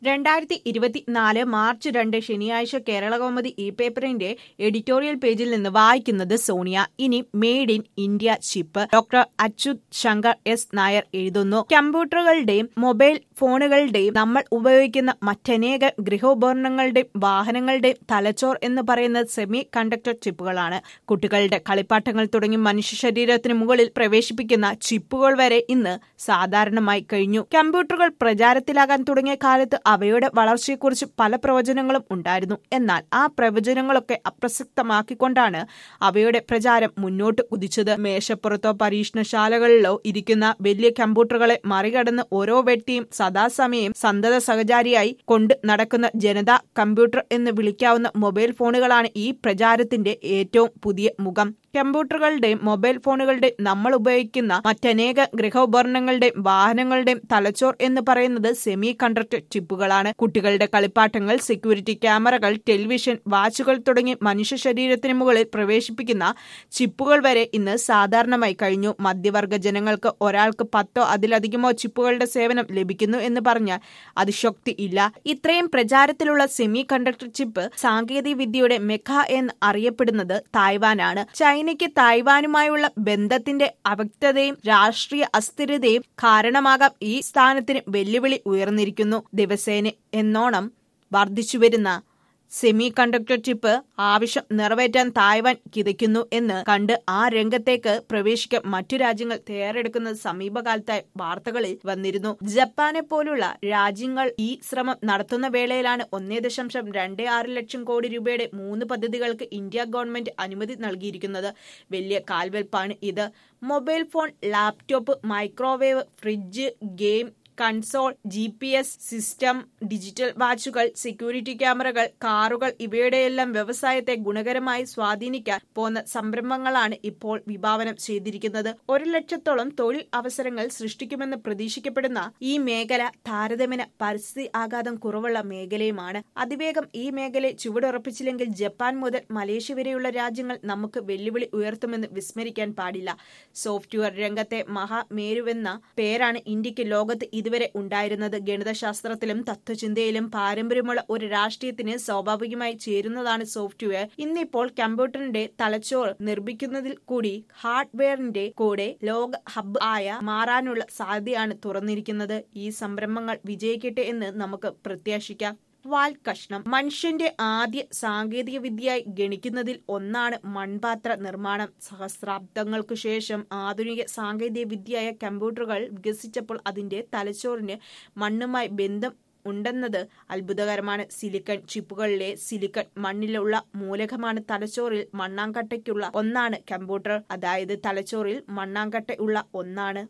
രണ്ടായിരത്തി ഇരുപത്തിനാല് മാർച്ച് രണ്ട് ശനിയാഴ്ച കേരളകൗമുദി ഇ പേപ്പറിന്റെ എഡിറ്റോറിയൽ പേജിൽ നിന്ന് വായിക്കുന്നത് സോണിയ ഇനി made in India chip doctor Achyuth Shankar S Nair എഴുതുന്നു കമ്പ്യൂട്ടറുകളുടെയും മൊബൈൽ ഫോണുകളുടെയും നമ്മൾ ഉപയോഗിക്കുന്ന മറ്റനേക ഗൃഹോപകരണങ്ങളുടെയും വാഹനങ്ങളുടെയും തലച്ചോർ എന്ന് പറയുന്നത് സെമി കണ്ടക്ടർ ചിപ്പുകളാണ് കുട്ടികളുടെ കളിപ്പാട്ടങ്ങൾ തുടങ്ങി മനുഷ്യ ശരീരത്തിന് മുകളിൽ പ്രവേശിപ്പിക്കുന്ന ചിപ്പുകൾ വരെ ഇന്ന് സാധാരണമായി കഴിഞ്ഞു കമ്പ്യൂട്ടറുകൾ പ്രചാരത്തിലാകാൻ തുടങ്ങിയ കാലത്ത് അവയുടെ വളർച്ചയെക്കുറിച്ച് പല പ്രവചനങ്ങളും ഉണ്ടായിരുന്നു എന്നാൽ ആ പ്രവചനങ്ങളൊക്കെ അപ്രസക്തമാക്കിക്കൊണ്ടാണ് അവയുടെ പ്രചാരം മുന്നോട്ട് കുതിച്ചത് മേശപ്പുറത്തോ പരീക്ഷണശാലകളിലോ ഇരിക്കുന്ന വലിയ കമ്പ്യൂട്ടറുകളെ മറികടന്ന് ഓരോ വ്യക്തിയും സദാസമയം സന്തത സഹചാരിയായി കൊണ്ട് നടക്കുന്ന ജനതാ കമ്പ്യൂട്ടർ എന്ന് വിളിക്കാവുന്ന മൊബൈൽ ഫോണുകളാണ് ഈ പ്രചാരത്തിന്റെ ഏറ്റവും പുതിയ മുഖം കമ്പ്യൂട്ടറുകളുടെയും മൊബൈൽ ഫോണുകളുടെയും നമ്മൾ ഉപയോഗിക്കുന്ന മറ്റനേക ഗൃഹോപകരണങ്ങളുടെയും വാഹനങ്ങളുടെയും തലച്ചോർ എന്ന് പറയുന്നത് സെമി കണ്ടക്ടർ ചിപ്പുകളാണ് കുട്ടികളുടെ കളിപ്പാട്ടങ്ങൾ സെക്യൂരിറ്റി ക്യാമറകൾ ടെലിവിഷൻ വാച്ചുകൾ തുടങ്ങി മനുഷ്യ ശരീരത്തിന് മുകളിൽ പ്രവേശിപ്പിക്കുന്ന ചിപ്പുകൾ വരെ ഇന്ന് സാധാരണമായി കഴിഞ്ഞു മധ്യവർഗ ജനങ്ങൾക്ക് ഒരാൾക്ക് പത്തോ അതിലധികമോ ചിപ്പുകളുടെ സേവനം ലഭിക്കുന്നു എന്ന് പറഞ്ഞാൽ അതിശോക്തി ഇല്ല ഇത്രയും പ്രചാരത്തിലുള്ള സെമി കണ്ടക്ടർ ചിപ്പ് സാങ്കേതിക വിദ്യയുടെ മെഖ എന്ന് അറിയപ്പെടുന്നത് തായ്വാനാണ് ചൈനയ്ക്ക് തായ്വാനുമായുള്ള ബന്ധത്തിന്റെ അവ്യക്തതയും രാഷ്ട്രീയ അസ്ഥിരതയും കാരണമാകാം ഈ സ്ഥാനത്തിന് വെല്ലുവിളി ഉയർന്നിരിക്കുന്നു ദിവസേന എന്നോണം വർദ്ധിച്ചുവരുന്ന സെമി കണ്ടക്ടർ ചിപ്പ് ആവശ്യം നിറവേറ്റാൻ തായ്വാൻ കിതയ്ക്കുന്നു എന്ന് കണ്ട് ആ രംഗത്തേക്ക് പ്രവേശിക്കാൻ മറ്റു രാജ്യങ്ങൾ തയ്യാറെടുക്കുന്നത് സമീപകാലത്തായി വാർത്തകളിൽ വന്നിരുന്നു ജപ്പാനെ പോലുള്ള രാജ്യങ്ങൾ ഈ ശ്രമം നടത്തുന്ന വേളയിലാണ് ഒന്നേ ദശാംശം രണ്ട് ആറ് ലക്ഷം കോടി രൂപയുടെ മൂന്ന് പദ്ധതികൾക്ക് ഇന്ത്യ ഗവൺമെന്റ് അനുമതി നൽകിയിരിക്കുന്നത് വലിയ കാൽവെൽപ്പാണ് ഇത് mobile phone laptop microwave fridge game console G P S system digital വാച്ചുകൾ സെക്യൂരിറ്റി ക്യാമറകൾ കാറുകൾ ഇവയുടെയെല്ലാം വ്യവസായത്തെ ഗുണകരമായി സ്വാധീനിക്കാൻ പോന്ന സംരംഭങ്ങളാണ് ഇപ്പോൾ വിഭാവനം ചെയ്തിരിക്കുന്നത് ഒരു ലക്ഷത്തോളം തൊഴിൽ അവസരങ്ങൾ സൃഷ്ടിക്കുമെന്ന് പ്രതീക്ഷിക്കപ്പെടുന്ന ഈ മേഖല താരതമ്യേന പരിസ്ഥിതി ആഘാതം കുറവുള്ള മേഖലയുമാണ് അതിവേഗം ഈ മേഖലയെ ചുവടുറപ്പിച്ചില്ലെങ്കിൽ ജപ്പാൻ മുതൽ മലേഷ്യ വരെയുള്ള രാജ്യങ്ങൾ നമുക്ക് വെല്ലുവിളി ഉയർത്തുമെന്ന് വിസ്മരിക്കാൻ പാടില്ല സോഫ്റ്റ്വെയർ രംഗത്തെ മഹാമേരുവെന്ന പേരാണ് ഇന്ത്യക്ക് ലോകത്ത് ഇതുവരെ ഉണ്ടായിരുന്നത് ഗണിതശാസ്ത്രത്തിലും തത്വചിന്തയിലും പാരമ്പര്യമുള്ള ഒരു രാഷ്ട്രീയത്തിന് സ്വാഭാവികമായി ചേരുന്നതാണ് സോഫ്റ്റ്വെയർ ഇന്നിപ്പോൾ കമ്പ്യൂട്ടറിന്റെ തലച്ചോർ നിർമ്മിക്കുന്നതിൽ കൂടി ഹാർഡ്വെയറിന്റെ കൂടെ ലോക ഹബ് ആയ മാറാനുള്ള സാധ്യതയാണ് തുറന്നിരിക്കുന്നത് ഈ സംരംഭങ്ങൾ വിജയിക്കട്ടെ എന്ന് നമുക്ക് പ്രത്യാശിക്കാം വാൽ കഷ്ണം മനുഷ്യന്റെ ആദ്യ സാങ്കേതിക വിദ്യയായി ഗണിക്കുന്നതിൽ ഒന്നാണ് മൺപാത്ര നിർമ്മാണം സഹസ്രാബ്ദങ്ങൾക്കു ശേഷം ആധുനിക സാങ്കേതിക വിദ്യയായ കമ്പ്യൂട്ടറുകൾ വികസിച്ചപ്പോൾ അതിന്റെ തലച്ചോറിന് മണ്ണുമായി ബന്ധം ഉണ്ടെന്നത് അത്ഭുതകരമാണ് സിലിക്കൺ ചിപ്പുകളിലെ സിലിക്കൺ മണ്ണിലുള്ള മൂലകമാണ് തലച്ചോറിൽ മണ്ണാങ്കട്ടയ്ക്കുള്ള ഒന്നാണ് കമ്പ്യൂട്ടർ അതായത് തലച്ചോറിൽ മണ്ണാങ്കട്ട ഉള്ള ഒന്നാണ്